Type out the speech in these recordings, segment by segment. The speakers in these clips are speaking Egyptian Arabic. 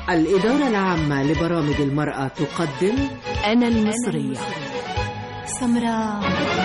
الإدارة العامة لبرامج المرأة تقدم أنا المصرية سمراء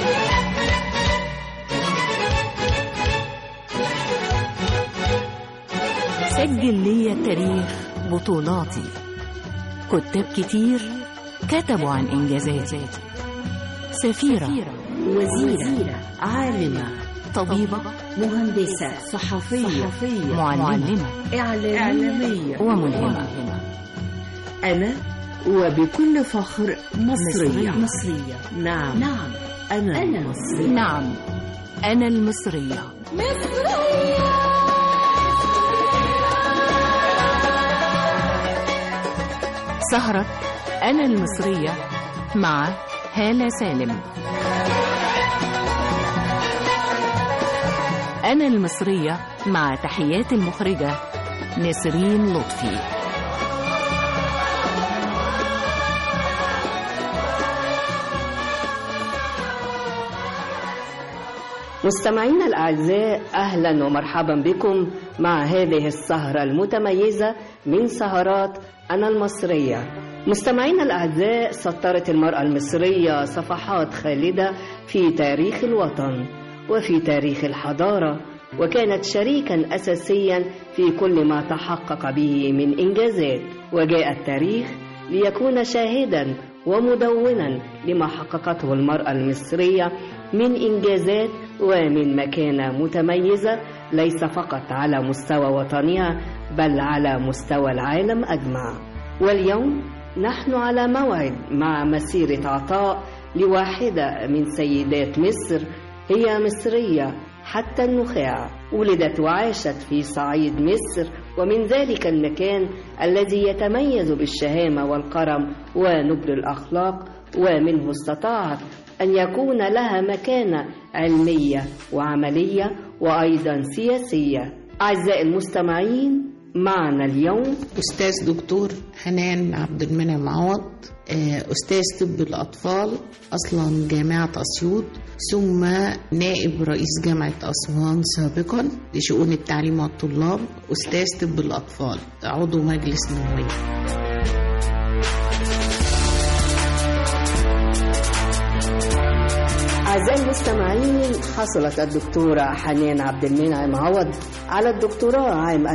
سجل لي تاريخ بطولاتي كتاب كتير كتبوا عن إنجازاتي سفيرة وزيرة عالمة طبيبة مهندسة صحفية, معلمة إعلامية وملهمة أنا وبكل فخر مصرية مصرية نعم نعم أنا, أنا مصرية نعم أنا المصرية سهرة أنا المصرية مع هالة سالم أنا المصرية مع تحيات المخرجة نسرين لطفي مستمعينا الأعزاء أهلا ومرحبا بكم مع هذه السهرة المتميزة من سهرات أنا المصرية مستمعينا الأعزاء سطرت المرأة المصرية صفحات خالدة في تاريخ الوطن وفي تاريخ الحضارة وكانت شريكا أساسيا في كل ما تحقق به من إنجازات وجاء التاريخ ليكون شاهدا ومدونا لما حققته المرأة المصرية من إنجازات ومن مكانة متميزة ليس فقط على مستوى وطنها بل على مستوى العالم أجمع واليوم نحن على موعد مع مسيرة عطاء لواحدة من سيدات مصر هي مصرية حتى النخاع ولدت وعاشت في صعيد مصر ومن ذلك المكان الذي يتميز بالشهامة والكرم ونبل الأخلاق ومنه استطاعت أن يكون لها مكانة علمية وعملية وأيضا سياسية أعزائي المستمعين معنا اليوم أستاذ دكتور حنان عبد المنعم عوض أستاذ طب الأطفال أصلا جامعة أسيوط ثم نائب رئيس جامعة أسوان سابقا لشؤون التعليم والطلاب أستاذ طب الأطفال عضو مجلس نواب أعزائي المستمعين حصلت الدكتورة حنان عبد المنعم عوض على الدكتوراه عام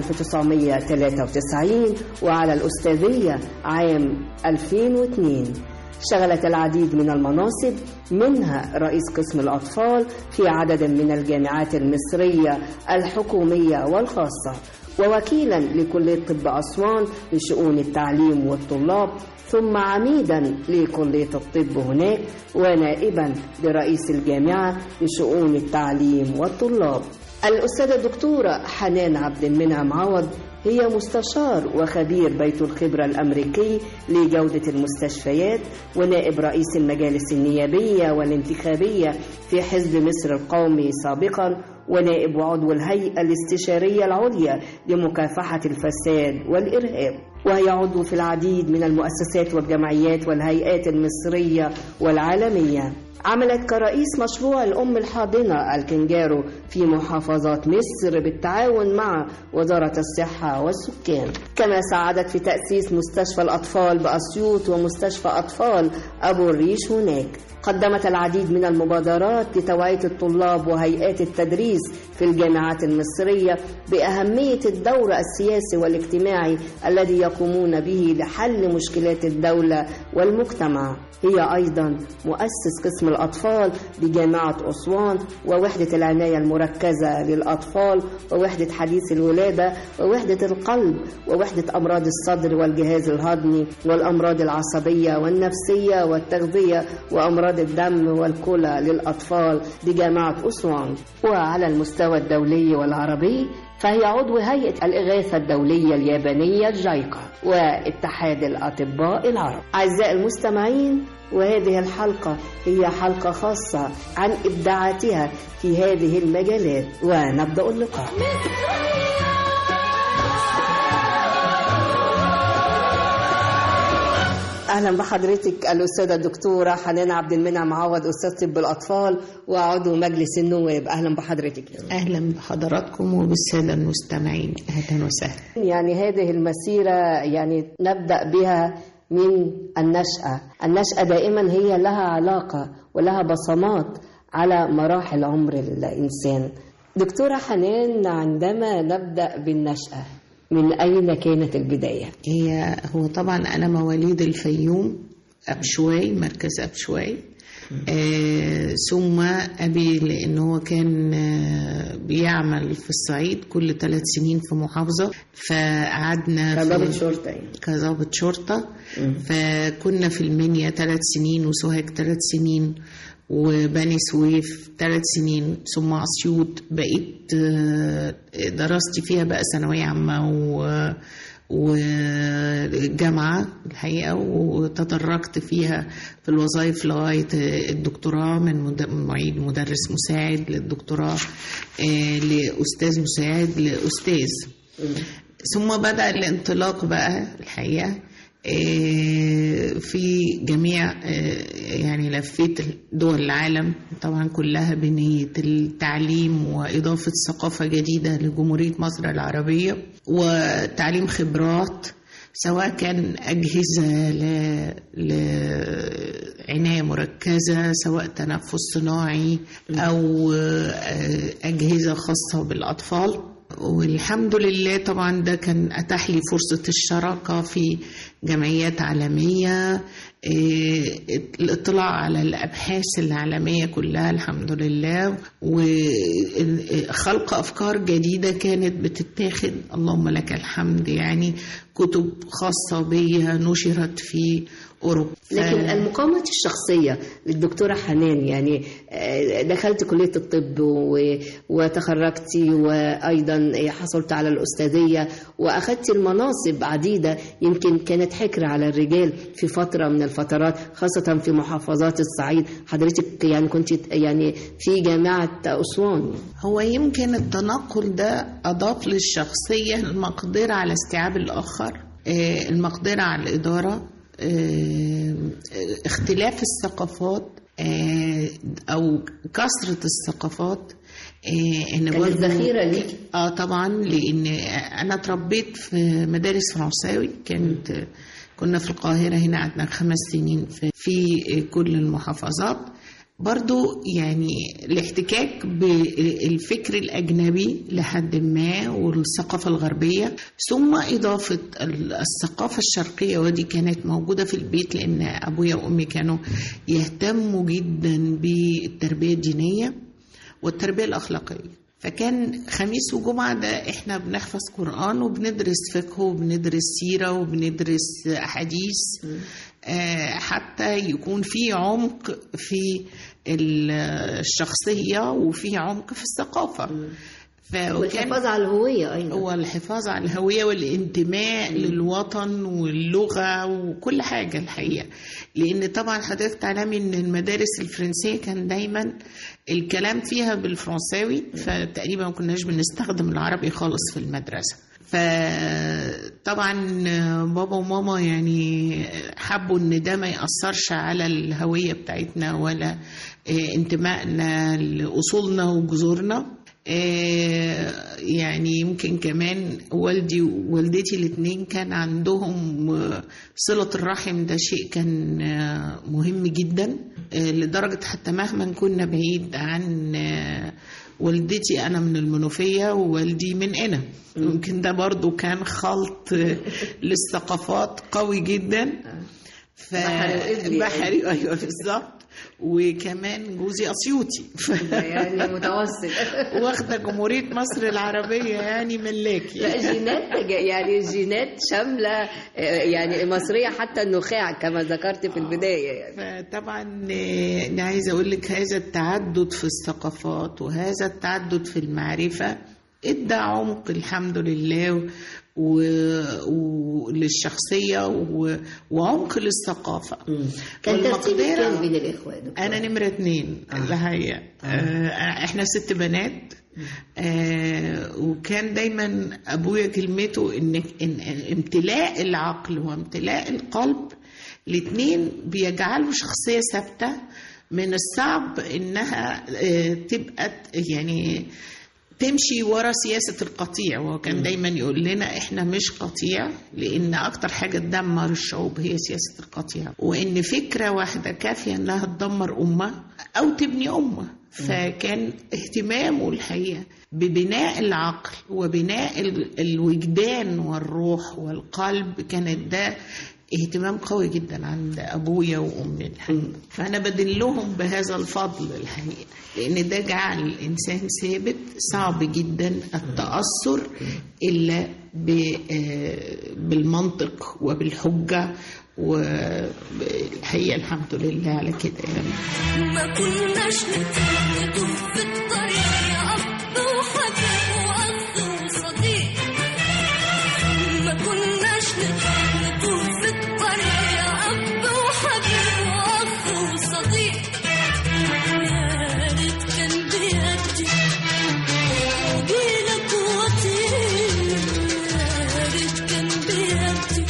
1993 وعلى الأستاذية عام 2002 شغلت العديد من المناصب منها رئيس قسم الأطفال في عدد من الجامعات المصرية الحكومية والخاصة ووكيلا لكلية طب أسوان لشؤون التعليم والطلاب ثم عميدا لكلية الطب هناك ونائبا لرئيس الجامعة لشؤون التعليم والطلاب الأستاذة الدكتورة حنان عبد المنعم عوض هي مستشار وخبير بيت الخبرة الأمريكي لجودة المستشفيات ونائب رئيس المجالس النيابية والانتخابية في حزب مصر القومي سابقا ونائب وعضو الهيئة الاستشارية العليا لمكافحة الفساد والإرهاب وهي عضو في العديد من المؤسسات والجمعيات والهيئات المصرية والعالمية عملت كرئيس مشروع الأم الحاضنة الكنجارو في محافظات مصر بالتعاون مع وزارة الصحة والسكان كما ساعدت في تأسيس مستشفى الأطفال بأسيوط ومستشفى أطفال أبو الريش هناك قدمت العديد من المبادرات لتوعية الطلاب وهيئات التدريس في الجامعات المصرية بأهمية الدور السياسي والاجتماعي الذي يقومون به لحل مشكلات الدولة والمجتمع هي أيضا مؤسس قسم الأطفال بجامعة أسوان ووحدة العناية المركزة للأطفال ووحدة حديث الولادة ووحدة القلب ووحدة أمراض الصدر والجهاز الهضمي والأمراض العصبية والنفسية والتغذية وأمراض الدم والكلى للأطفال بجامعة أسوان وعلى المستوى الدولي والعربي فهي عضو هيئة الإغاثة الدولية اليابانية جايكا واتحاد الأطباء العرب أعزائي المستمعين وهذه الحلقة هي حلقة خاصة عن إبداعاتها في هذه المجالات ونبدأ اللقاء اهلا بحضرتك الاستاذه الدكتوره حنان عبد المنعم عوض استاذ طب الاطفال وعضو مجلس النواب اهلا بحضرتك أهلا بحضراتكم وبالسادة المستمعين أهلا وسهلا يعني هذه المسيره يعني نبدا بها من النشاه النشاه دائما هي لها علاقه ولها بصمات على مراحل عمر الانسان دكتوره حنان عندما نبدا بالنشاه من اين كانت البدايه هي هو طبعا أنا مواليد الفيوم أبشواي مركز أبشواي آه ثم أبي لأن هو كان آه بيعمل في الصعيد كل ثلاث سنين في محافظة فقعدنا في- كضابط شرطه يعني. كضابط شرطة فكنا في المنيا ثلاث سنين وسوهاج ثلاث سنين وبني سويف ثلاث سنين ثم أسيوط بقيت آه، دراستي فيها بقى ثانوية عامة و وجامعة الحقيقة وتدرجت فيها في الوظائف لغاية الدكتوراه من مد- معيد مدرس مساعد للدكتوراه آه، لأستاذ مساعد لأستاذ ثم بدأ الانطلاق بقى الحقيقة آه، في جميع آه، يعني لفيت دول العالم طبعا كلها بنية التعليم وإضافة ثقافة جديدة لجمهورية مصر العربية وتعليم خبرات سواء كان أجهزة ل- لعناية مركزة سواء تنفس صناعي أو آه، أجهزة خاصة بالأطفال والحمد لله طبعا ده كان أتاح لي فرصة الشراكة في جمعيات عالمية إيه، الاطلاع على الأبحاث العالمية كلها الحمد لله وخلق أفكار جديدة كانت بتتاخد اللهم لك الحمد يعني كتب خاصة بيها نشرت في أوروبا ف- لكن المقاومة الشخصية للدكتورة حنان يعني آه، دخلت كلية الطب و- وتخرجتي وأيضا حصلت على الأستاذية وأخذت المناصب عديدة يمكن كانت حكر على الرجال في فترة من الفترات خاصة في محافظات الصعيد حضرتك يعني كنت يعني في جامعة أسوان هو يمكن التنقل ده أضاف للشخصية المقدرة على استيعاب الآخر آه، المقدرة على الإدارة آه، اختلاف الثقافات آه، أو كثرة الثقافات آه، إن كانت برضو- ذخيرة ليك اه طبعا لان انا اتربيت في مدارس فرنساوي كانت كنا في القاهرة هنا قعدنا خمس سنين في, في كل المحافظات برضو يعني الاحتكاك بالفكر الأجنبي لحد ما والثقافة الغربية ثم إضافة الثقافة الشرقية ودي كانت موجودة في البيت لأن أبويا وأمي كانوا يهتموا جدا بالتربية الدينية والتربية الأخلاقية فكان خميس وجمعة ده احنا بنحفظ قرآن وبندرس فقه وبندرس سيرة وبندرس أحاديث آه، حتى يكون في عمق في ال- الشخصية وفي عمق في الثقافة فكان والحفاظ على الهوية أيضا هو الحفاظ على الهوية والانتماء للوطن واللغة وكل حاجة الحقيقة لأن طبعا حضرتك تعلمي إن المدارس الفرنسية كان دايما الكلام فيها بالفرنساوي فتقريبا ما كناش بنستخدم العربي خالص في المدرسة فطبعا بابا وماما يعني حبوا ان ده ما يأثرش على الهوية بتاعتنا ولا آه، انتمائنا لأصولنا وجذورنا آه، يعني يمكن كمان والدي ووالدتي الاثنين كان عندهم آه، صلة الرحم ده شيء كان آه، مهم جدا آه، لدرجة حتى مهما كنا بعيد عن آه، والدتي أنا من المنوفية ووالدي من قنا يمكن ده برضو كان خلط آه، للثقافات قوي جدا ف... بحري وإبلي. بحري أيوه بالظبط وكمان جوزي أسيوطي ف... يعني متوسط واخده جمهوريه مصر العربيه يعني ملاكي لا جينات يعني الجينات شاملة آه، يعني مصرية حتى النخاع كما ذكرت في البداية يعني فطبعا آه، انا عايزه اقول لك هذا التعدد في الثقافات وهذا التعدد في المعرفه ادى عمق الحمد لله و- وللشخصيه و- وعمق للثقافه كان ترتيبك والمقدرة- كام بين الإخوة يا دكتور؟ انا نمره اتنين الحقيقه آه. احنا ست بنات آه وكان دايما ابويا كلمته ان إن امتلاء العقل وامتلاء القلب الاثنين بيجعلوا شخصية ثابتة من الصعب انها آه، تبقى يعني تمشي ورا سياسة القطيع وهو كان دايما يقول لنا احنا مش قطيع لان اكتر حاجة تدمر الشعوب هي سياسة القطيع وان فكرة واحدة كافية انها تدمر امة او تبني امة فكان اهتمامه الحقيقة ببناء العقل وبناء ال- الوجدان والروح والقلب كانت ده اهتمام قوي جدا عند ابويا وامي الحقيقه فانا بدلهم بهذا الفضل الحقيقه لان ده جعل الانسان ثابت صعب جدا التاثر الا ب- آه، بالمنطق وبالحجه والحقيقه الحمد لله على كده يعني ما كناش نتردد في الطريق يا أب وحبيب وأخ وصديق ما كناش نتردد في الطريق يا أب وحبيب وأخ وصديق يا ريت كان بيدي أجيلك وأطير يا ريت كان بيدي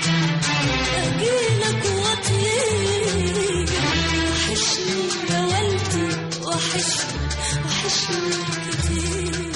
أجيلك وأطير وحشني يا والدي وحشني وحشني كتير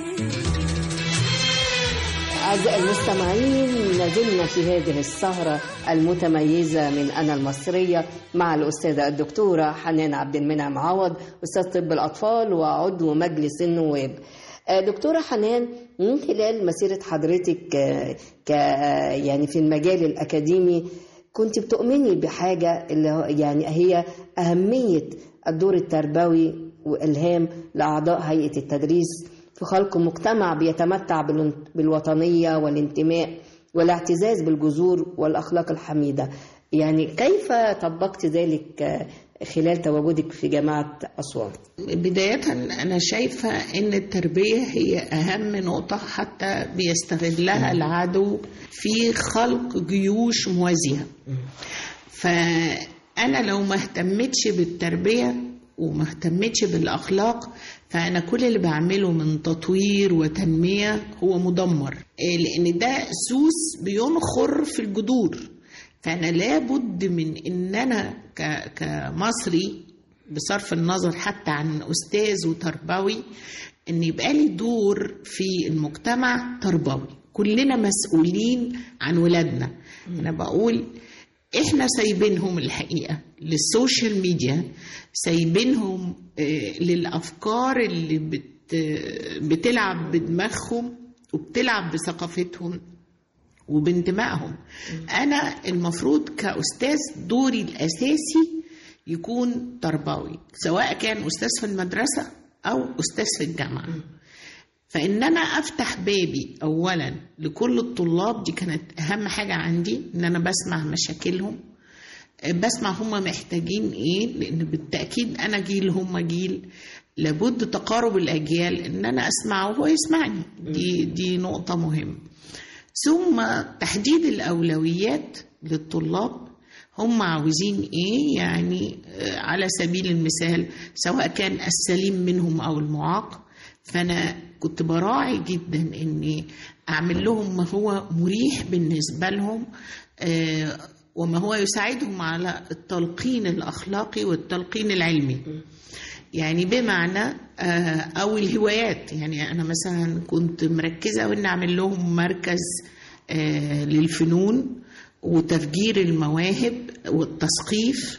أعزائي المستمعين لازلنا في هذه السهرة المتميزة من أنا المصرية مع الأستاذة الدكتورة حنان عبد المنعم عوض أستاذ طب الأطفال وعضو مجلس النواب آه، دكتورة حنان من خلال مسيرة حضرتك آه، ك آه، يعني في المجال الأكاديمي كنت بتؤمني بحاجة اللي هو يعني هي أهمية الدور التربوي وإلهام لأعضاء هيئة التدريس في خلق مجتمع بيتمتع بالن- بالوطنية والانتماء والاعتزاز بالجذور والأخلاق الحميدة يعني كيف طبقت ذلك آه، خلال تواجدك في جامعة أسوان بداية أنا شايفة إن التربية هي أهم نقطة حتى بيستغلها العدو في خلق جيوش موازية فأنا لو ما اهتمتش بالتربية وما اهتمتش بالأخلاق فأنا كل اللي بعمله من تطوير وتنمية هو مدمر إيه، لأن ده سوس بينخر في الجذور فأنا لابد من إن أنا ك- كمصري بصرف النظر حتى عن أستاذ وتربوي إن يبقى لي دور في المجتمع تربوي كلنا مسؤولين عن ولادنا أنا بقول احنا سايبينهم الحقيقه للسوشيال ميديا سايبينهم آه، للافكار اللي بت بتلعب بدماغهم وبتلعب بثقافتهم وبانتمائهم انا المفروض كاستاذ دوري الاساسي يكون تربوي سواء كان استاذ في المدرسه او استاذ في الجامعه فان انا افتح بابي اولا لكل الطلاب دي كانت اهم حاجه عندي ان انا بسمع مشاكلهم بسمع هم محتاجين ايه لان بالتاكيد انا جيل هم جيل لابد تقارب الاجيال ان انا اسمعه وهو يسمعني دي دي نقطه مهمه ثم تحديد الاولويات للطلاب هم عاوزين ايه يعني آه، على سبيل المثال سواء كان السليم منهم او المعاق فانا كنت براعي جدا اني اعمل لهم ما هو مريح بالنسبه لهم آه، وما هو يساعدهم على التلقين الاخلاقي والتلقين العلمي يعني بمعنى آه، او الهوايات يعني انا مثلا كنت مركزه وان اعمل لهم مركز آه، للفنون وتفجير المواهب والتثقيف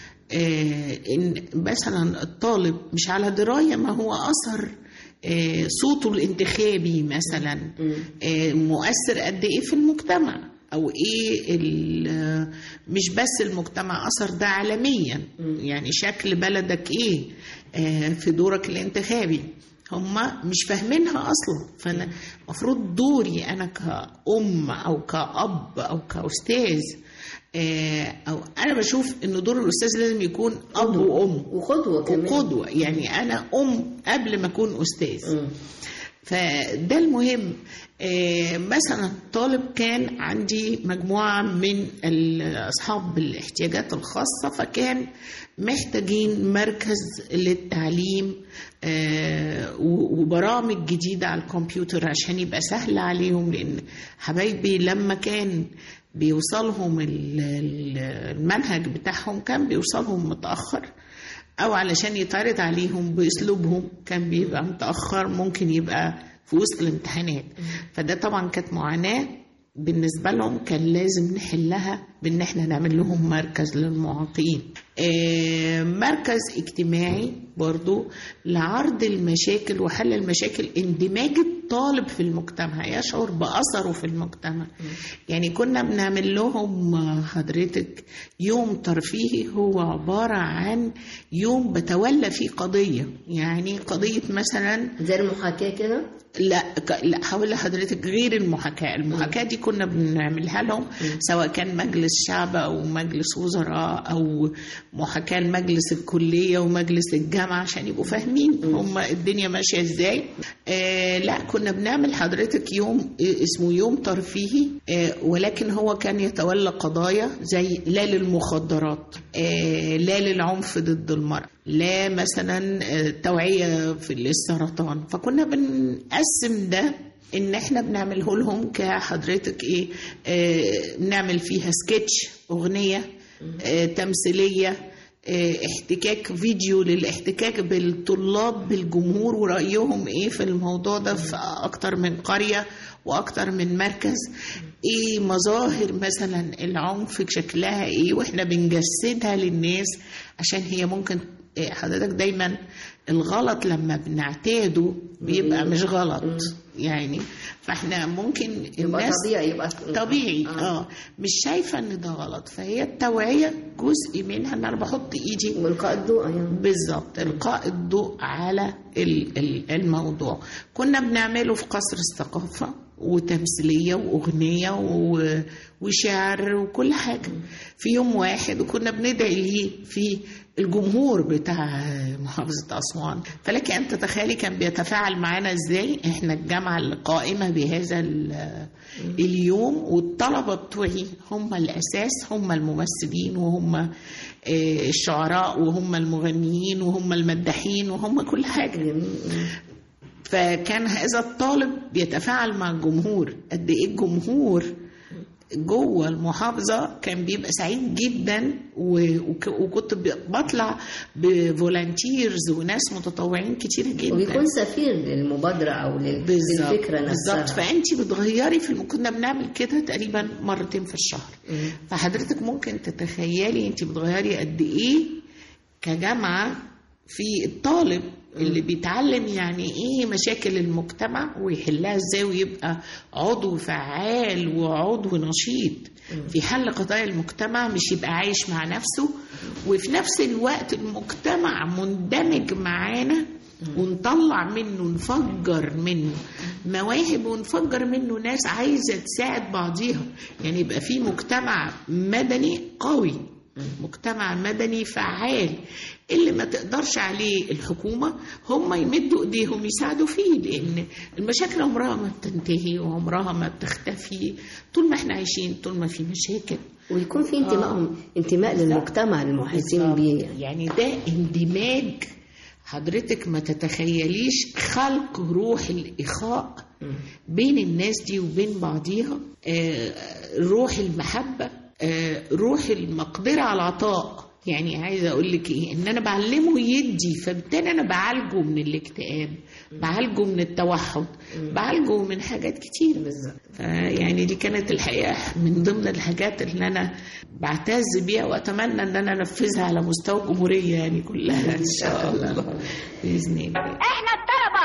آه، ان مثلا الطالب مش على درايه ما هو اثر آه، صوته الانتخابي مثلا آه، مؤثر قد ايه في المجتمع او ايه ال- مش بس المجتمع اثر ده عالميا يعني شكل بلدك ايه آه، في دورك الانتخابي هم مش فاهمينها اصلا فانا المفروض دوري انا كأم او كأب او كأستاذ آه، او انا بشوف ان دور الاستاذ لازم يكون اب وام وقدوة كمان وقدوه يعني انا ام قبل ما اكون استاذ مم. فده المهم آه، مثلا الطالب كان عندي مجموعة من ال- أصحاب الاحتياجات الخاصة فكان محتاجين مركز للتعليم آه، و- وبرامج جديدة على الكمبيوتر عشان يبقى سهل عليهم لأن حبايبي لما كان بيوصلهم ال- ال- المنهج بتاعهم كان بيوصلهم متأخر أو علشان يتعرض عليهم بأسلوبهم كان بيبقى متأخر ممكن يبقى في وسط الامتحانات فده طبعا كانت معاناة بالنسبة لهم كان لازم نحلها بإن احنا نعمل لهم مركز للمعاقين آه، مركز اجتماعي برضو لعرض المشاكل وحل المشاكل اندماج الطالب في المجتمع يشعر بأثره في المجتمع يعني كنا بنعمل لهم آه، حضرتك يوم ترفيهي هو عبارة عن يوم بتولى فيه قضية يعني قضية مثلا زي المحاكاة كده لا ك- لا هقول لحضرتك غير المحاكاة المحاكاة دي كنا بنعملها لهم سواء كان مجلس شعب أو مجلس وزراء أو محاكاة لمجلس الكلية ومجلس الجامعة عشان يبقوا فاهمين هم الدنيا ماشية ازاي آه لا كنا بنعمل حضرتك يوم آه، اسمه يوم ترفيهي آه ولكن هو كان يتولى قضايا زي لا للمخدرات آه لا للعنف ضد المرأة لا مثلا آه، توعية في السرطان فكنا بنقسم ده ان احنا بنعمله لهم كحضرتك ايه آه بنعمل فيها سكتش اغنيه آه تمثيليه آه احتكاك فيديو للاحتكاك بالطلاب بالجمهور ورأيهم ايه في الموضوع ده في اكتر من قرية واكتر من مركز ايه مظاهر مثلا العنف شكلها ايه واحنا بنجسدها للناس عشان هي ممكن إيه حضرتك دايما الغلط لما بنعتاده بيبقى مش غلط يعني فاحنا ممكن يبقى الناس طبيعي يبقى طبيعي اه مش شايفه ان ده غلط فهي التوعيه جزء منها ان انا بحط ايدي والقاء الضوء يعني بالظبط القاء الضوء على ال- ال- الموضوع كنا بنعمله في قصر الثقافه وتمثيليه واغنيه و- وشعر وكل حاجه في يوم واحد وكنا بندعي ليه في الجمهور بتاع محافظة أسوان فلك أن تتخيلي كان بيتفاعل معانا إزاي إحنا الجامعة القائمة بهذا ال- اليوم والطلبة بتوعي هم الأساس هم الممثلين وهم آه، الشعراء وهم المغنيين وهم المداحين وهم كل حاجة فكان هذا الطالب بيتفاعل مع الجمهور قد ايه الجمهور جوه المحافظة كان بيبقى سعيد جدا و- وك- وكنت ب- بطلع بفولنتيرز وناس متطوعين كتير جدا وبيكون سفير للمبادرة أو لل- بالظبط للفكرة نفسها بالظبط فانت بتغيري في الم... كنا بنعمل كده تقريبا مرتين في الشهر فحضرتك ممكن تتخيلي انت بتغيري قد ايه كجامعه في الطالب اللي بيتعلم يعني ايه مشاكل المجتمع ويحلها ازاي ويبقى عضو فعال وعضو نشيط في حل قضايا المجتمع مش يبقى عايش مع نفسه وفي نفس الوقت المجتمع مندمج معانا ونطلع منه نفجر منه مواهب ونفجر منه ناس عايزه تساعد بعضيها يعني يبقى في مجتمع مدني قوي مجتمع مدني فعال اللي ما تقدرش عليه الحكومة هم يمدوا ايديهم يساعدوا فيه لان المشاكل عمرها ما بتنتهي وعمرها ما بتختفي طول ما احنا عايشين طول ما في مشاكل ويكون في انتمائهم انتماء للمجتمع المحيطين بيه يعني. يعني ده اندماج حضرتك ما تتخيليش خلق روح الإخاء بين الناس دي وبين بعضيها آه، روح المحبة آه، روح المقدرة على العطاء يعني عايزه اقول لك ايه ان انا بعلمه يدي فبالتالي انا بعالجه من الاكتئاب بعالجه من التوحد بعالجه من حاجات كتير بالظبط يعني دي كانت الحقيقه من ضمن الحاجات اللي انا بعتز بيها واتمنى ان انا انفذها على مستوى الجمهوريه يعني كلها ان شاء الله باذن الله احنا الطلبة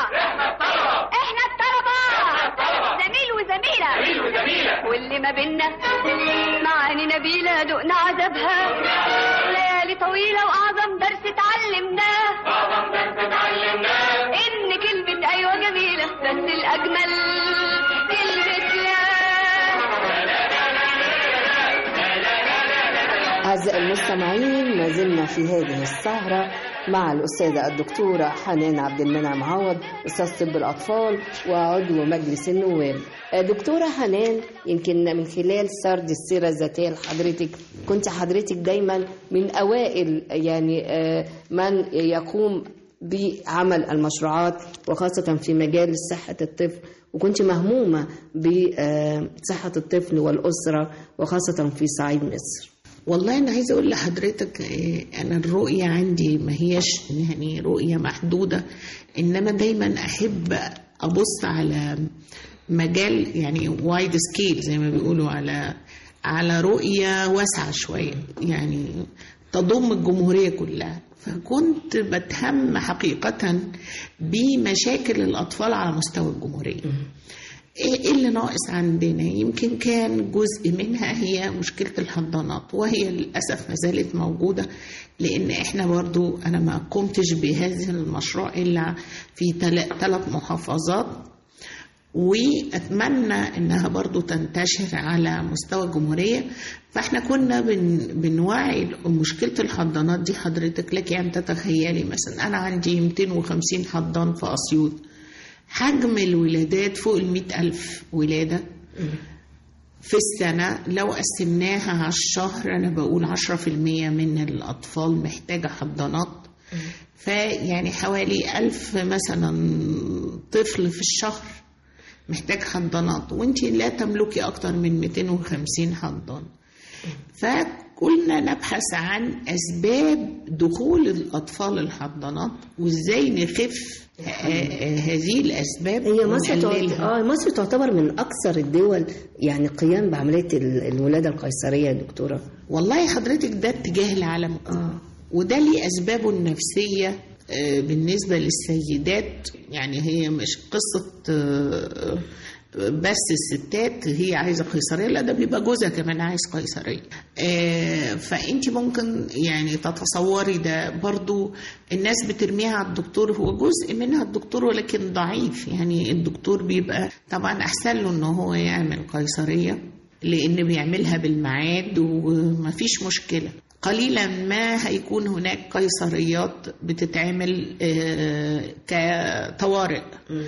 احنا الطلبة زميل وزميلة زميل وزميلة واللي ما بينا معاني نبيلة دقنا عذابها ليالي طويلة وأعظم درس اتعلمناه أعظم درس اتعلمناه إن كلمة أيوة جميلة بس الأجمل كلمة لا أعزائي المستمعين ما زلنا في هذه السهرة مع الأستاذة الدكتورة حنان عبد المنعم عوض أستاذ طب الأطفال وعضو مجلس النواب آه، دكتورة حنان يمكن من خلال سرد السيرة الذاتية لحضرتك كنت حضرتك دايما من أوائل يعني آه، من يقوم بعمل المشروعات وخاصة في مجال صحة الطفل وكنت مهمومة بصحة الطفل والأسرة وخاصة في صعيد مصر والله انا عايزه اقول لحضرتك إيه، انا الرؤيه عندي ما هياش يعني رؤيه محدوده انما دايما احب ابص على مجال يعني وايد سكيل زي ما بيقولوا على على رؤيه واسعه شويه يعني تضم الجمهوريه كلها فكنت بتهم حقيقه بمشاكل الاطفال على مستوى الجمهوريه ايه اللي ناقص عندنا يمكن كان جزء منها هي مشكلة الحضانات وهي للأسف ما زالت موجودة لأن احنا برضو أنا ما قمتش بهذا المشروع إلا في ثلاث محافظات وأتمنى إنها برضو تنتشر على مستوى الجمهورية فاحنا كنا بن بنوعي مشكلة الحضانات دي حضرتك لك أن تتخيلي مثلا أنا عندي 250 حضان في أسيوط حجم الولادات فوق المئة ألف ولادة في السنة لو قسمناها على الشهر أنا بقول عشرة في المية من الأطفال محتاجة حضانات فيعني حوالي ألف مثلا طفل في الشهر محتاج حضانات وانت لا تملكي أكتر من 250 حضان فقلنا نبحث عن أسباب دخول الأطفال الحضانات وإزاي نخف ه- ه- هذه الأسباب هي مصر ونقللها. تعت- اه مصر تعتبر من أكثر الدول يعني قيام بعملية ال- الولادة القيصرية يا دكتورة والله حضرتك ده اتجاه العالم كله آه. وده ليه أسبابه النفسية آه، بالنسبة للسيدات يعني هي مش قصة آه، بس الستات هي عايزة قيصرية لا ده بيبقى جوزها كمان عايز قيصرية آه، فأنت ممكن يعني تتصوري ده برضو الناس بترميها على الدكتور هو جزء منها الدكتور ولكن ضعيف يعني الدكتور بيبقى طبعا أحسن له إن هو يعمل قيصرية لان بيعملها بالميعاد ومفيش مشكله قليلا ما هيكون هناك قيصريات بتتعمل آه، كطوارئ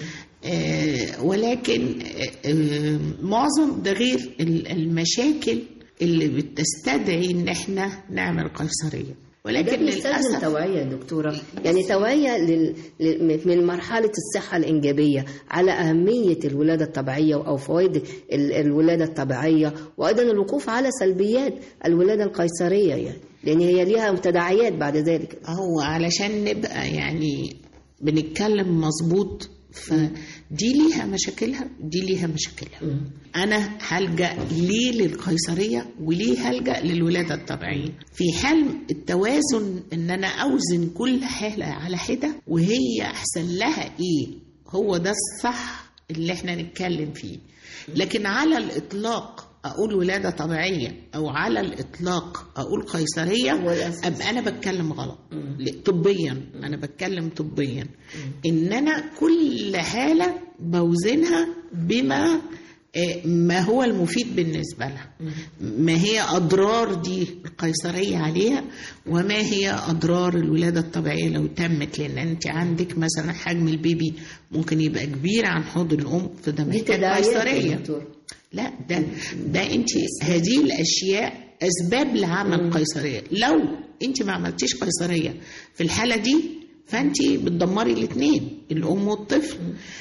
آه، ولكن آه، آه، معظم ده غير ال- المشاكل اللي بتستدعي ان احنا نعمل قيصريه ده ولكن بيستلزم للاسف توعية يا دكتورة يعني توعية لل... لل... من مرحلة الصحة الإنجابية على أهمية الولادة الطبيعية أو فوائد ال... الولادة الطبيعية وأيضا الوقوف على سلبيات الولادة القيصرية يعني لأن هي ليها تداعيات بعد ذلك هو علشان نبقى يعني بنتكلم مظبوط فدي ليها مشاكلها دي ليها مشاكلها انا هلجا ليه للقيصريه وليه هلجا للولاده الطبيعيه في حال التوازن ان انا اوزن كل حاله على حده وهي احسن لها ايه هو ده الصح اللي احنا نتكلم فيه لكن على الاطلاق اقول ولاده طبيعيه او على الاطلاق اقول قيصريه هو الأساس. ابقى انا بتكلم غلط ل- طبيا انا بتكلم طبيا ان انا كل حاله بوزنها بما آه، ما هو المفيد بالنسبه لها ما هي اضرار دي القيصريه عليها وما هي اضرار الولاده الطبيعيه لو تمت لان انت عندك مثلا حجم البيبي ممكن يبقى كبير عن حوض الام فده دي محتاج تداعيات يا قيصريه دكتور لا ده ده انت هذه الاشياء اسباب لعمل قيصريه لو انت ما عملتيش قيصريه في الحاله دي فانت بتدمري الاثنين الام والطفل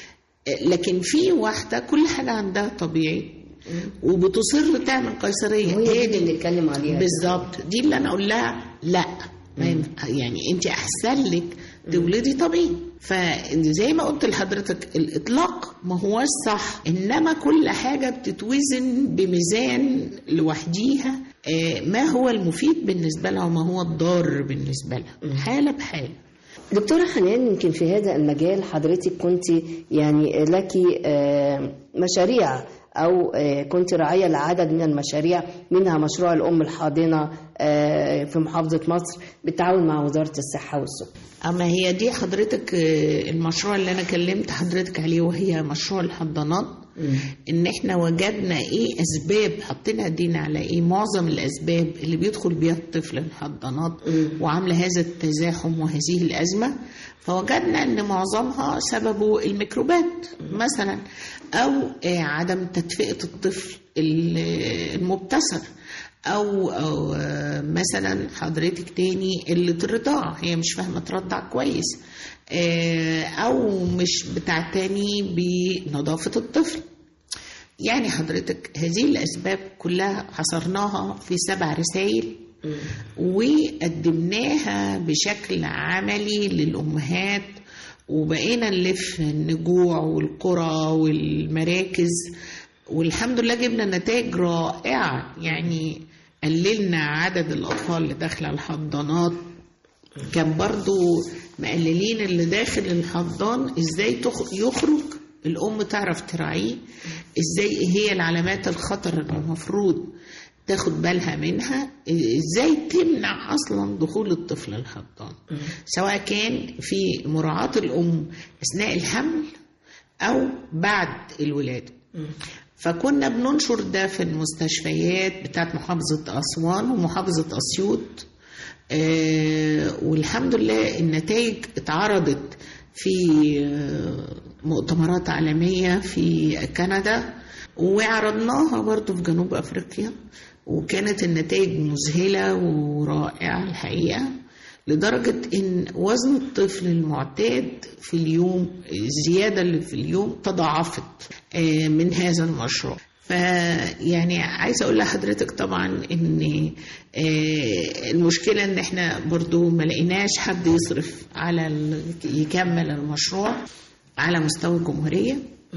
لكن في واحده كل حاجه عندها طبيعي وبتصر تعمل قيصريه وهي دي اللي بنتكلم عليها بالظبط دي اللي انا اقول لها لا ما ينفع- يعني انت احسن لك تولدي طبيعي فزي ما قلت لحضرتك الاطلاق ما هو الصح انما كل حاجه بتتوزن بميزان لوحديها آه، ما هو المفيد بالنسبه لها وما هو الضار بالنسبه لها حاله بحاله دكتورة حنان يمكن في هذا المجال حضرتك كنت يعني لك آه، مشاريع أو آه، كنت راعية لعدد من المشاريع منها مشروع الأم الحاضنة آه، في محافظة مصر بالتعاون مع وزارة الصحة والسكان اما هي دي حضرتك آه، المشروع اللي انا كلمت حضرتك عليه وهي مشروع الحضانات ان احنا وجدنا ايه اسباب حطينا ايدينا على ايه معظم الاسباب اللي بيدخل بيها الطفل الحضانات وعامله هذا التزاحم وهذه الازمه فوجدنا ان معظمها سببه الميكروبات مثلا او آه، عدم تدفئه الطفل ال- المبتسر او, أو آه، مثلا حضرتك تاني قله الرضاعه هي مش فاهمه ترضع كويس آه، او مش بتعتني بنظافه الطفل يعني حضرتك هذه الاسباب كلها حصرناها في سبع رسائل وقدمناها بشكل عملي للامهات وبقينا نلف النجوع والقرى والمراكز والحمد لله جبنا نتائج رائعه يعني قللنا عدد الاطفال اللي داخله الحضانات كان برضو مقللين اللي داخل الحضان ازاي تخ- يخرج الام تعرف تراعيه ازاي إيه هي العلامات الخطر اللي المفروض تاخد بالها منها ازاي تمنع اصلا دخول الطفل الحضان سواء كان في مراعاة الام اثناء الحمل او بعد الولاده فكنا بننشر ده في المستشفيات بتاعت محافظة أسوان ومحافظة أسيوط آه، والحمد لله النتائج اتعرضت في آه، مؤتمرات عالمية في كندا وعرضناها برضو في جنوب أفريقيا وكانت النتائج مذهلة ورائعة الحقيقة لدرجة إن وزن الطفل المعتاد في اليوم الزيادة اللي في اليوم تضاعفت آه، من هذا المشروع فيعني عايزه اقول لحضرتك طبعا ان آه، المشكله ان احنا برضو ما لقيناش حد يصرف على ال- يكمل المشروع على مستوى الجمهوريه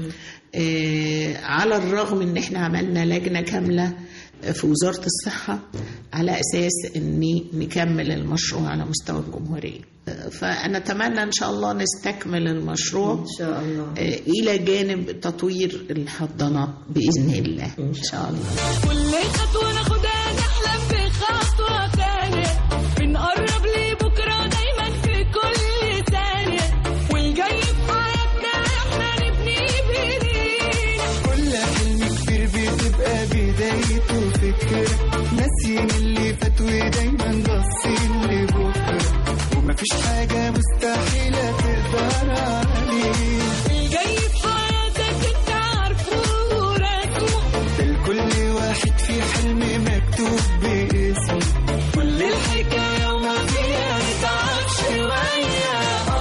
آه، على الرغم ان احنا عملنا لجنه كامله في وزاره الصحه على اساس ان نكمل المشروع على مستوى الجمهوريه آه، فانا اتمنى ان شاء الله نستكمل المشروع ان شاء الله آه، الى جانب تطوير الحضانات باذن الله ان شاء الله كل خطوة ناخدها نحلم بخطوة تانية بنقرب لبكرة دايما في كل ثانية والجاي في حياتنا احنا نبني بايدينا كل حلم كبير بتبقى بدايته فكرة ناسيين اللي فات ودايما باصين لبكرة ومفيش حاجة مستحيلة تقدر عليه الجاي في حياتك انت عارفه ورسمه ده لكل واحد في حلم مكتوب باسمه كل الحكاية وما فيها نتعب شوية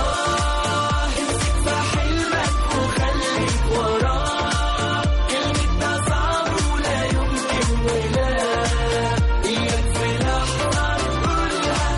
اه امسك في حلمك وخليك وراه كلمة ده صعب ولا يمكن ولا اياك في لحظة تقولها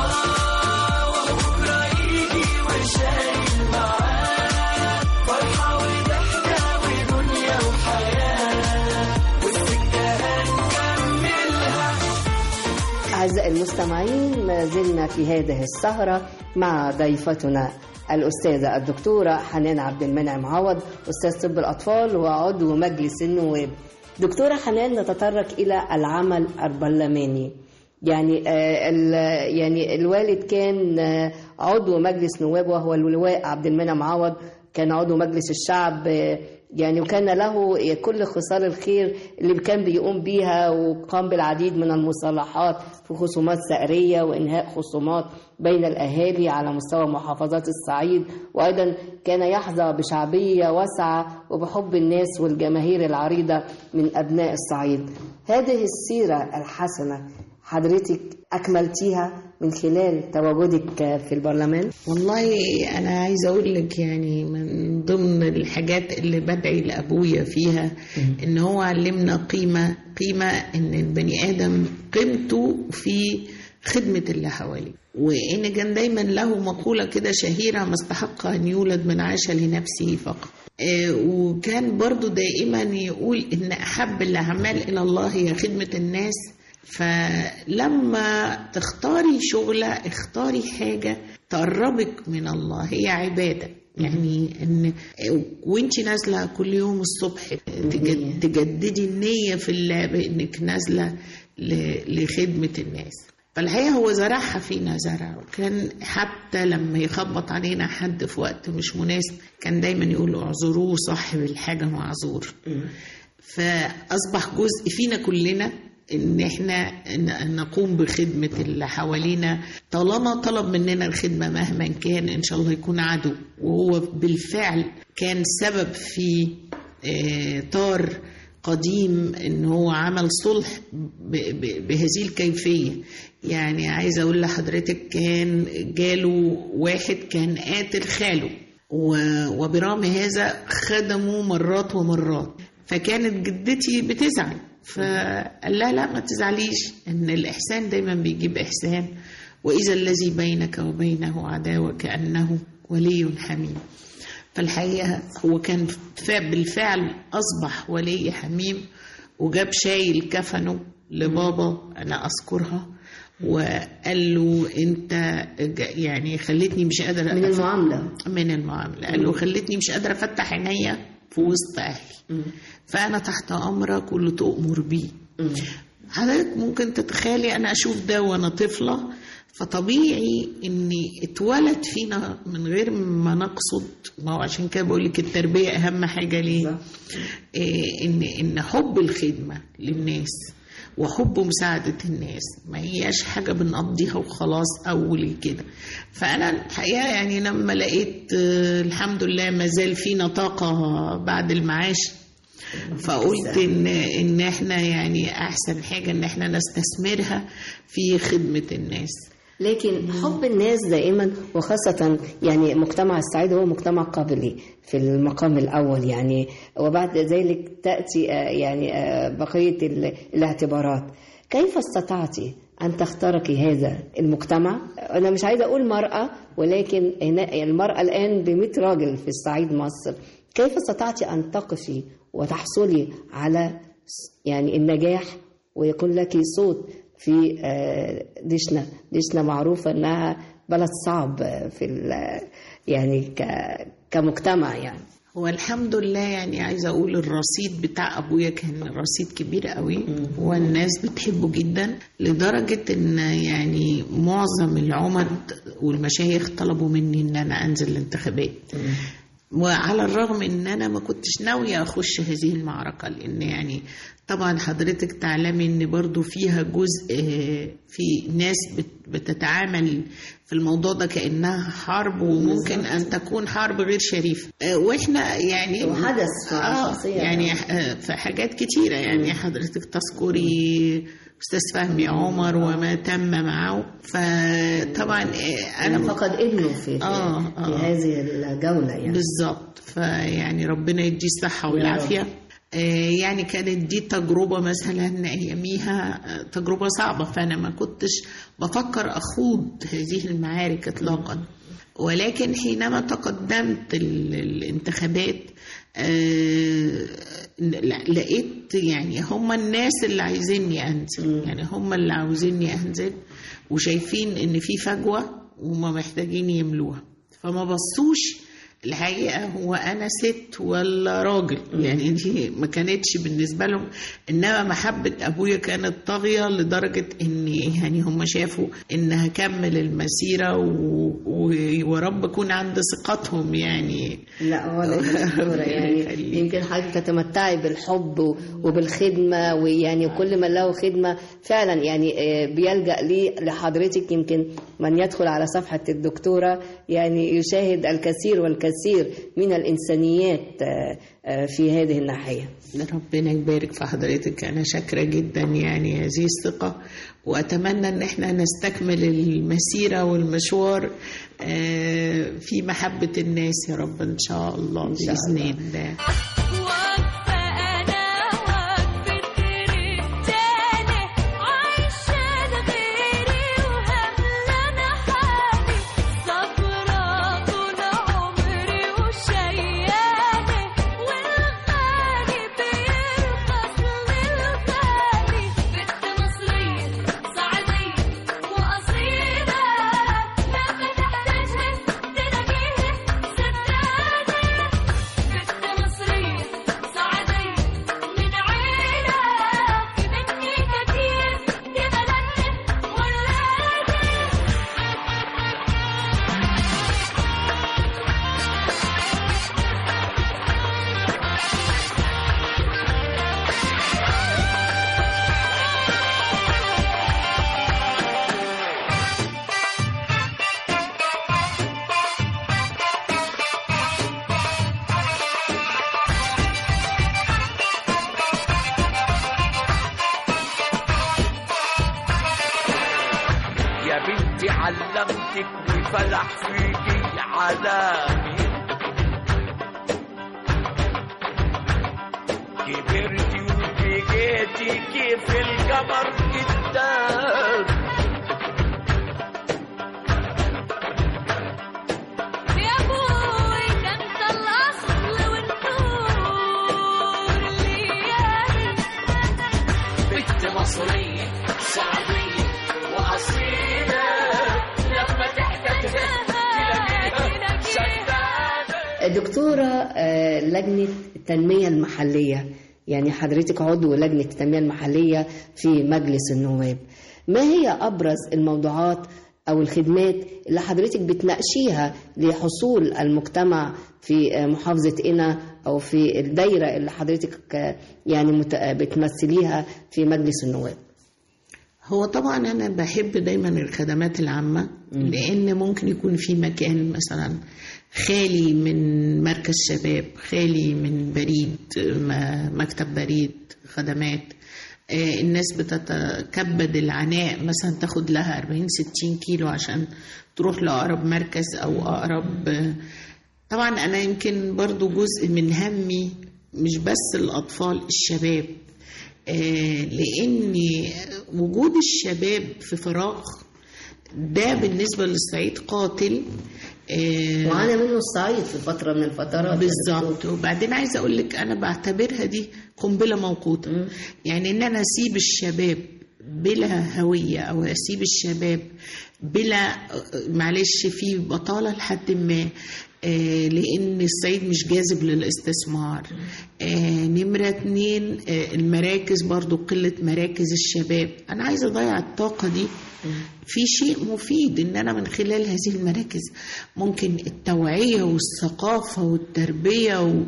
اه وبكرة يجي وشايل معاه فرحة وضحكة ودنيا وحياة والسكة هنكملها أعزائي المستمعين ما زلنا في هذه السهرة مع ضيفتنا الأستاذة الدكتورة حنان عبد المنعم عوض أستاذ طب الأطفال وعضو مجلس النواب دكتورة حنان نتطرق إلى العمل البرلماني يعني آه ال- يعني الوالد كان آه عضو مجلس نواب وهو اللواء عبد المنعم عوض كان عضو مجلس الشعب آه يعني وكان له كل خصال الخير اللي كان بيقوم بيها وقام بالعديد من المصالحات في خصومات سعرية وإنهاء خصومات بين الأهالي على مستوى محافظات الصعيد وأيضا كان يحظى بشعبية واسعة وبحب الناس والجماهير العريضة من أبناء الصعيد هذه السيرة الحسنة حضرتك أكملتيها من خلال تواجدك في البرلمان والله انا عايزه اقول لك يعني من ضمن الحاجات اللي بدعي لابويا فيها ان هو علمنا قيمه قيمه ان البني ادم قيمته في خدمه اللي حواليه وان كان دايما له مقوله كده شهيره ما استحق ان يولد من عاش لنفسه فقط آه، وكان برضو دائما يقول ان احب الاعمال الى الله هي خدمه الناس فلما تختاري شغلة اختاري حاجة تقربك من الله هي عبادة يعني ان وانت نازله كل يوم الصبح تجد- تجددي النيه في الله بانك نازله ل- لخدمه الناس فالحقيقه هو زرعها فينا زرع وكان حتى لما يخبط علينا حد في وقت مش مناسب كان دايما يقول اعذروه صاحب الحاجه معذور فاصبح جزء فينا كلنا ان احنا ن- نقوم بخدمه اللي حوالينا طالما طلب مننا الخدمه مهما كان ان شاء الله يكون عدو وهو بالفعل كان سبب في آه، طار قديم ان هو عمل صلح ب- ب- بهذه الكيفية يعني عايزة أقول لحضرتك كان جاله واحد كان قاتل خاله و- وبرغم هذا خدمه مرات ومرات فكانت جدتي بتزعل فقال لها لا ما تزعليش ان الاحسان دايما بيجيب احسان واذا الذي بينك وبينه عداوه كانه ولي حميم فالحقيقه هو كان ف- بالفعل اصبح ولي حميم وجاب شايل كفنه لبابا انا اذكرها وقال له انت ج- يعني خلتني مش قادره من أف- المعاملة من المعامله قال له خلتني مش قادره افتح عينيا في وسط اهلي فانا تحت امرك واللي تؤمر بيه حضرتك ممكن تتخيلي انا اشوف ده وانا طفله فطبيعي اني اتولد فينا من غير ما نقصد ما هو عشان كده بقول لك التربيه اهم حاجه ليه إيه ان ان حب الخدمه للناس وحب مساعدة الناس ما هياش حاجة بنقضيها وخلاص أول كده فأنا الحقيقة يعني لما لقيت آه، الحمد لله ما زال فينا طاقة بعد المعاش فقلت ان ان احنا يعني احسن حاجه ان احنا نستثمرها في خدمه الناس لكن حب الناس دائما وخاصة يعني مجتمع الصعيد هو مجتمع قابلي في المقام الأول يعني وبعد ذلك تأتي آه، يعني آه، بقية ال- الاعتبارات كيف استطعت أن تخترقي هذا المجتمع أنا مش عايزة أقول مرأة ولكن هنا المرأة الآن بمئة راجل في الصعيد مصر كيف استطعت أن تقفي وتحصلي على يعني النجاح ويكون لك صوت في آه، دشنا دشنا معروفة أنها بلد صعب آه، في ال- يعني ك- كمجتمع يعني هو الحمد لله يعني عايزه اقول الرصيد بتاع ابويا كان رصيد كبير قوي والناس بتحبه جدا لدرجه ان يعني معظم العمد والمشايخ طلبوا مني ان انا انزل الانتخابات وعلى الرغم ان انا ما كنتش ناويه اخش هذه المعركه لان يعني طبعا حضرتك تعلمي ان برضو فيها جزء آه، في ناس بت- بتتعامل في الموضوع ده كانها حرب وممكن ان تكون حرب غير شريفه آه، واحنا يعني وحدث في آه الشخصية. يعني آه، في حاجات كتيره يعني حضرتك تذكري استاذ فهمي عمر وما تم معه فطبعا آه، أنا انا فقد ابنه في, في, آه، في آه. هذه الجولة يعني بالظبط فيعني ربنا يديه الصحة والعافية آه، يعني كانت دي تجربة مثلا أياميها آه، تجربة صعبة فأنا ما كنتش بفكر أخوض هذه المعارك إطلاقا ولكن حينما تقدمت ال- الانتخابات آه، ل- لقيت يعني هم الناس اللي عايزيني أنزل يعني هم اللي عاوزيني أنزل وشايفين إن في فجوة وما محتاجين يملوها فما بصوش الحقيقة هو أنا ست ولا راجل يعني دي ما كانتش بالنسبة لهم إنما محبة أبويا كانت طاغية لدرجة إن يعني هم شافوا إن هكمل المسيرة و... و... ورب أكون عند ثقتهم يعني لا ولا دكتورة يعني يخليك. يمكن حضرتك تتمتعي بالحب و- وبالخدمة ويعني كل من له خدمة فعلا يعني آه، بيلجأ لي لحضرتك يمكن من يدخل على صفحة الدكتورة يعني يشاهد الكثير والكثير من الإنسانيات آه، آه، في هذه الناحية ربنا يبارك في حضرتك أنا شاكرة جدا يعني هذه الثقة وأتمنى إن احنا نستكمل المسيرة والمشوار آه، في محبة الناس يا رب إن شاء الله شاء بإذن الله. الله واقفة أنا واقفة رجالة عايشة لغيري وهملانة حالي صبرة طول عمري وشيالة والغالي بيرخص للغالي بنت مصرية صعيدية وأصيلة ما بتحتاجها تلاقيها ستانة بنت مصرية انت علمتني فلح فيكي علامي كبرتي وبقيتي كيف القمر قدام يا ابوي ده انت الاصل والنور الليالي بنت مصرية شعبية وأصيلة لما تحتاجها تلاقيها شدادة دكتورة آه، لجنة التنمية المحلية يعني حضرتك عضو لجنة التنمية المحلية في مجلس النواب ما هي أبرز الموضوعات أو الخدمات اللي حضرتك بتناقشيها لحصول المجتمع في آه، محافظة قنا أو في الدايرة اللي حضرتك آه، يعني مت- آه، بتمثليها في مجلس النواب هو طبعا انا بحب دايما الخدمات العامه لان ممكن يكون في مكان مثلا خالي من مركز شباب خالي من بريد م- مكتب بريد خدمات آه، الناس بتتكبد العناء مثلا تاخد لها 40 60 كيلو عشان تروح لأقرب مركز أو أقرب آه، طبعا أنا يمكن برضو جزء من همي مش بس الأطفال الشباب آه، لأن وجود الشباب في فراغ ده بالنسبة للصعيد قاتل آه، وعانى منه الصعيد في فترة من الفترات بالظبط وبعدين عايزه اقول لك انا بعتبرها دي قنبله موقوته يعني ان انا اسيب الشباب بلا هويه او اسيب الشباب بلا معلش في بطاله لحد ما آه، لان الصعيد مش جاذب للاستثمار آه، نمرة اتنين آه، المراكز برضو قلة مراكز الشباب أنا عايزة أضيع الطاقة دي في شيء مفيد إن أنا من خلال هذه المراكز ممكن التوعية والثقافة والتربية و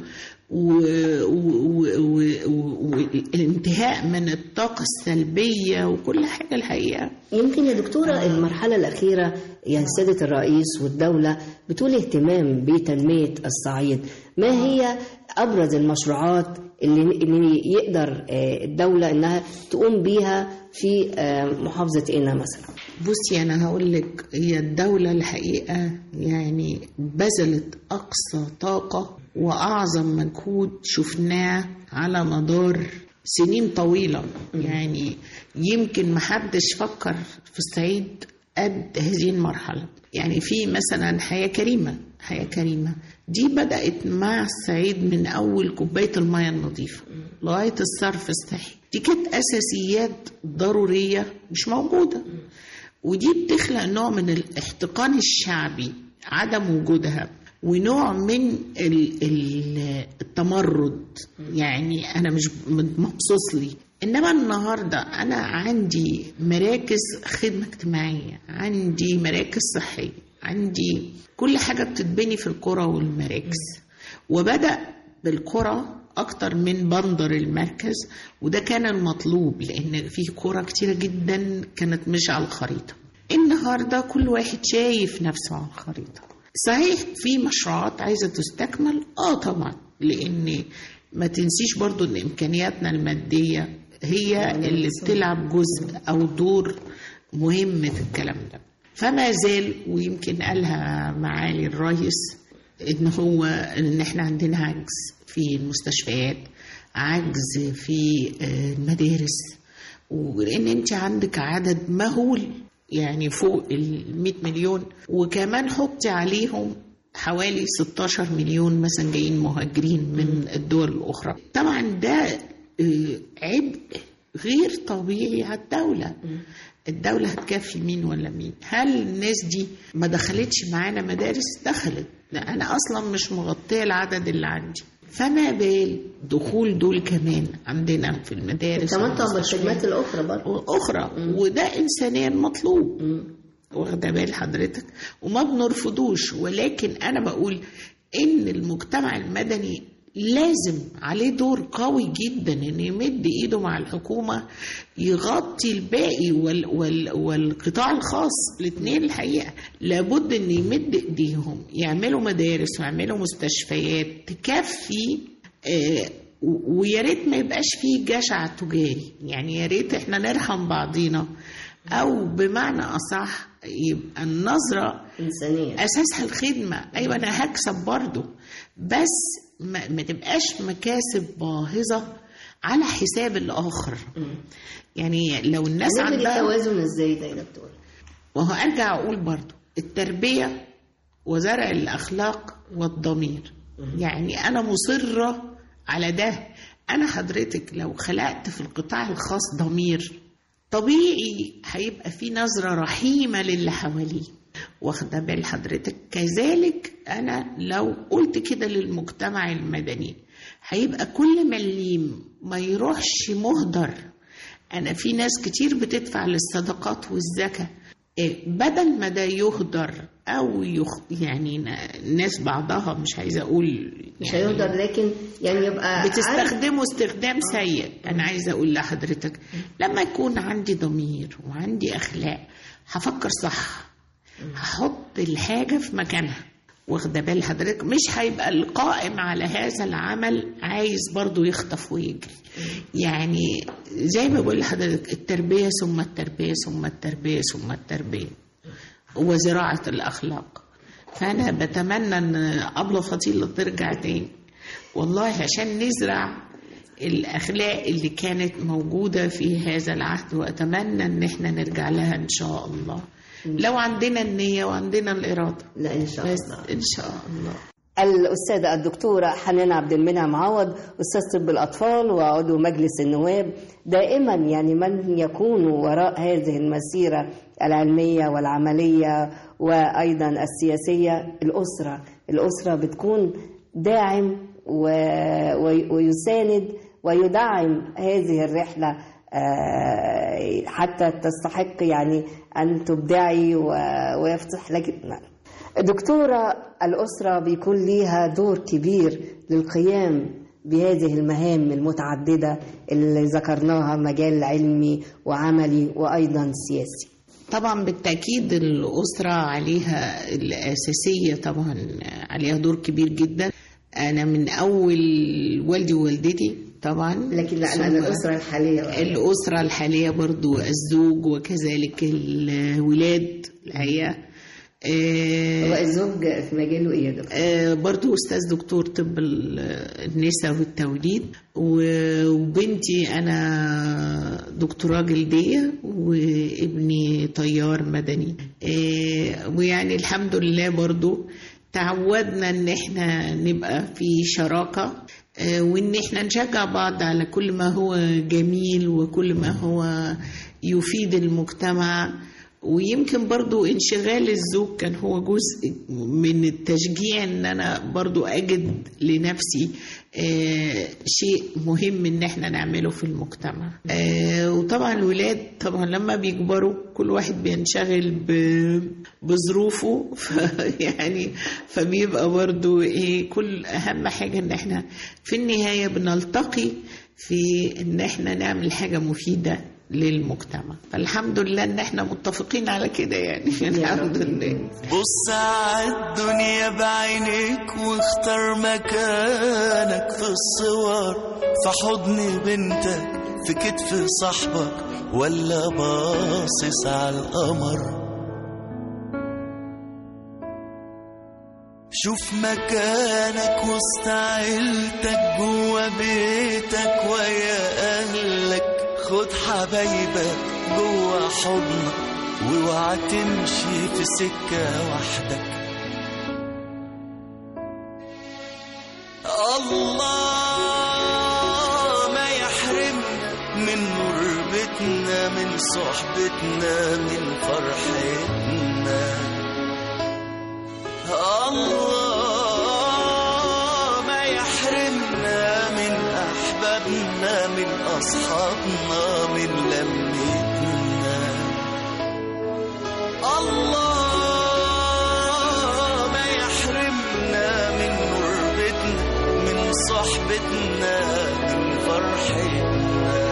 والانتهاء من الطاقة السلبية وكل حاجة الحقيقة يمكن يا دكتورة المرحلة الأخيرة يعني سيادة الرئيس والدولة بتقول اهتمام بتنمية الصعيد ما هي أبرز المشروعات اللي, اللي يقدر آه، الدولة إنها تقوم بيها في آه، محافظة قنا مثلا بصي انا هقول لك هي الدوله الحقيقه يعني بذلت اقصى طاقه واعظم مجهود شفناه على مدار سنين طويله يعني يمكن محدش فكر في الصعيد قد هذه المرحله يعني في مثلا حياه كريمه حياه كريمه دي بدات مع الصعيد من اول كوبايه المياه النظيفه لغايه الصرف الصحي دي كانت اساسيات ضروريه مش موجوده ودي بتخلق نوع من الاحتقان الشعبي عدم وجودها ونوع من ال- ال- التمرد يعني انا مش مبسوط لي انما النهارده انا عندي مراكز خدمه اجتماعيه عندي مراكز صحيه عندي كل حاجه بتتبني في القرى والمراكز وبدا بالقرى اكتر من بندر المركز وده كان المطلوب لان في قرى كتيره جدا كانت مش على الخريطه النهارده كل واحد شايف نفسه على الخريطه صحيح في مشروعات عايزه تستكمل اه طبعا لان ما تنسيش برضو ان امكانياتنا الماديه هي اللي بتلعب جزء او دور مهم في الكلام ده فما زال ويمكن قالها معالي الرئيس ان هو ان احنا عندنا عجز في المستشفيات عجز في آه، المدارس ولان انت عندك عدد مهول يعني فوق ال 100 مليون وكمان حطي عليهم حوالي 16 مليون مثلا جايين مهاجرين من الدول الاخرى طبعا ده آه، عبء غير طبيعي على الدوله الدولة هتكفي مين ولا مين هل الناس دي ما دخلتش معانا مدارس دخلت لا أنا أصلا مش مغطية العدد اللي عندي فما بال دخول دول كمان عندنا في المدارس تمتع والمستشفيات. بالخدمات الأخرى برضه أخرى وده إنسانيا مطلوب واخده بال حضرتك وما بنرفضوش ولكن أنا بقول إن المجتمع المدني لازم عليه دور قوي جدا ان يمد ايده مع الحكومه يغطي الباقي وال وال والقطاع الخاص الاثنين الحقيقه لابد ان يمد ايديهم يعملوا مدارس ويعملوا مستشفيات تكفي آه و- ويا ريت ما يبقاش فيه جشع تجاري يعني يا ريت احنا نرحم بعضينا او بمعنى اصح يبقى النظرة إنسانية اساسها الخدمه ايوه انا هكسب برضو بس ما, ما تبقاش مكاسب باهظه على حساب الاخر يعني لو الناس نعمل عندها التوازن ازاي ده يا دكتور؟ وهو ارجع اقول برضو التربيه وزرع الاخلاق والضمير يعني انا مصره على ده انا حضرتك لو خلقت في القطاع الخاص ضمير طبيعي هيبقى في نظره رحيمه للي حواليه واخده بال حضرتك كذلك انا لو قلت كده للمجتمع المدني هيبقى كل مليم ما يروحش مهدر انا في ناس كتير بتدفع للصدقات والزكاه إيه، بدل ما ده يهدر او يخ يعني ن- ناس بعضها مش عايزه اقول مش يعني هيقدر لكن يعني يبقى عارف- بتستخدمه استخدام سيء انا عايزه اقول لحضرتك لما يكون عندي ضمير وعندي اخلاق هفكر صح هحط الحاجه في مكانها واخده بال حضرتك مش هيبقى القائم على هذا العمل عايز برضو يخطف ويجري يعني زي ما بقول لحضرتك التربيه ثم التربيه ثم التربيه ثم التربيه وزراعه الاخلاق فانا بتمنى ان ابله فضيله ترجع تاني والله عشان نزرع الاخلاق اللي كانت موجوده في هذا العهد واتمنى ان احنا نرجع لها ان شاء الله لو عندنا النيه وعندنا الاراده لا ان شاء بس الله ان شاء الله الأستاذة الدكتورة حنان عبد المنعم عوض أستاذ طب الأطفال وعضو مجلس النواب دائما يعني من يكون وراء هذه المسيرة العلمية والعملية وأيضا السياسية الأسرة الأسرة بتكون داعم و... وي- ويساند ويدعم هذه الرحلة آه، حتى تستحق يعني أن تبدعي و... ويفتح لك دكتورة الأسرة بيكون ليها دور كبير للقيام بهذه المهام المتعددة اللي ذكرناها مجال علمي وعملي وأيضا سياسي طبعا بالتأكيد الأسرة عليها الأساسية طبعا عليها دور كبير جدا أنا من أول والدي ووالدتي طبعا لكن لا ثم أنا الأسرة الحالية بقى. الأسرة الحالية برضو الزوج وكذلك الولاد الحقيقة هو آه، الزوج في مجاله إيه يا دكتور؟ آه، برضو أستاذ دكتور طب ال- النساء والتوليد و- وبنتي أنا دكتوراه جلدية وابني طيار مدني آه، ويعني الحمد لله برضو تعودنا ان احنا نبقى في شراكة آه، وان احنا نشجع بعض على كل ما هو جميل وكل ما هو يفيد المجتمع ويمكن برضو انشغال الزوج كان هو جزء من التشجيع ان انا برضو اجد لنفسي آه شيء مهم ان احنا نعمله في المجتمع آه وطبعا الولاد طبعا لما بيكبروا كل واحد بينشغل ب- بظروفه يعني فبيبقى برضو ايه كل اهم حاجة ان احنا في النهاية بنلتقي في ان احنا نعمل حاجة مفيدة للمجتمع فالحمد لله ان احنا متفقين على كده يعني الحمد لله بص عالدنيا بعينيك واختار مكانك في الصور في حضن بنتك في كتف صاحبك ولا باصص على القمر شوف مكانك وسط عيلتك جوا بيتك ويا اهلك خد حبايبك جوا حضنك واوعى تمشي في سكة وحدك الله ما يحرمنا من نور بيتنا من صحبتنا من فرحتنا الله ما يحرمنا من أحبابنا من أصحابنا من لمتنا الله ما يحرمنا من قربتنا من صحبتنا من فرحتنا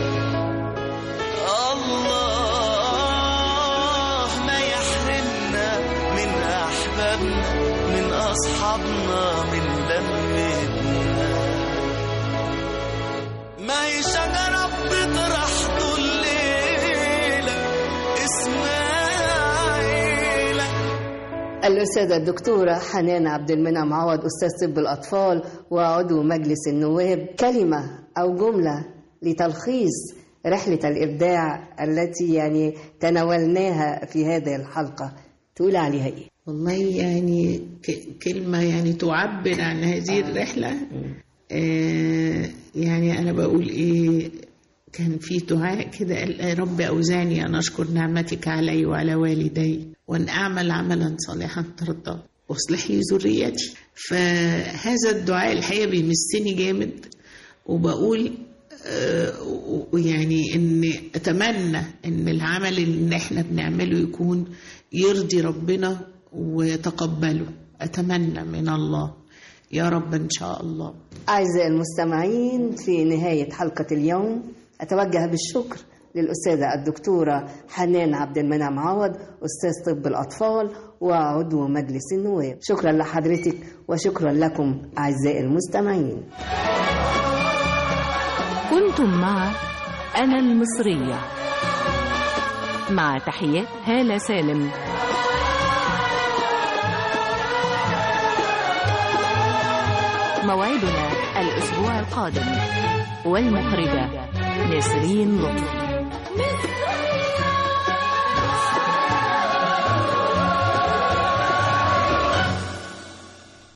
الله ما يحرمنا من أحبابنا من أصحابنا من لمتنا ما هي شجرة بتطرح طول الليلة اسمها الأستاذة الدكتورة حنان عبد المنعم عوض أستاذ طب الأطفال وعضو مجلس النواب كلمة أو جملة لتلخيص رحلة الإبداع التي يعني تناولناها في هذه الحلقة تقول عليها إيه؟ والله يعني ك- كلمة يعني تعبر عن هذه الرحلة آه يعني أنا بقول إيه كان في دعاء كده قال يا رب أوزعني أن أشكر نعمتك علي وعلى والدي وأن أعمل عملا صالحا ترضى واصلح لي ذريتي فهذا الدعاء الحقيقة بيمسني جامد وبقول آه، ويعني ان اتمنى ان العمل اللي احنا بنعمله يكون يرضي ربنا ويتقبله اتمنى من الله يا رب ان شاء الله أعزائي المستمعين في نهاية حلقة اليوم أتوجه بالشكر للأستاذة الدكتورة حنان عبد المنعم عوض أستاذ طب الأطفال وعضو مجلس النواب شكرا لحضرتك وشكرا لكم أعزائي المستمعين كنتم مع أنا المصرية مع تحيات هالة سالم موعدنا الأسبوع القادم والمخرجة نسرين لطفي